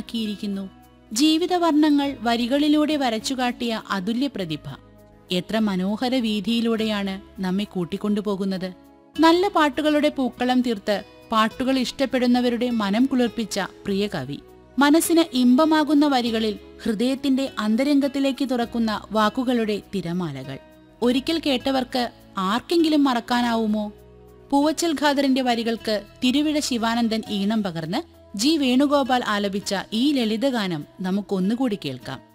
ഒരുക്കിയിരിക്കുന്നു ജീവിതവർണ്ണങ്ങൾ വരികളിലൂടെ വരച്ചുകാട്ടിയ അതുല്യ പ്രതിഭ എത്ര മനോഹര വീതിയിലൂടെയാണ് നമ്മെ കൂട്ടിക്കൊണ്ടുപോകുന്നത് നല്ല പാട്ടുകളുടെ പൂക്കളം തീർത്ത് പാട്ടുകൾ ഇഷ്ടപ്പെടുന്നവരുടെ മനം കുളിർപ്പിച്ച പ്രിയ കവി മനസ്സിന് ഇമ്പമാകുന്ന വരികളിൽ ഹൃദയത്തിന്റെ അന്തരംഗത്തിലേക്ക് തുറക്കുന്ന വാക്കുകളുടെ തിരമാലകൾ ഒരിക്കൽ കേട്ടവർക്ക് ആർക്കെങ്കിലും മറക്കാനാവുമോ പൂവച്ചൽ ഖാദറിന്റെ വരികൾക്ക് തിരുവിഴ ശിവാനന്ദൻ ഈണം പകർന്ന് ജി വേണുഗോപാൽ ആലപിച്ച ഈ ലളിതഗാനം നമുക്കൊന്നുകൂടി കേൾക്കാം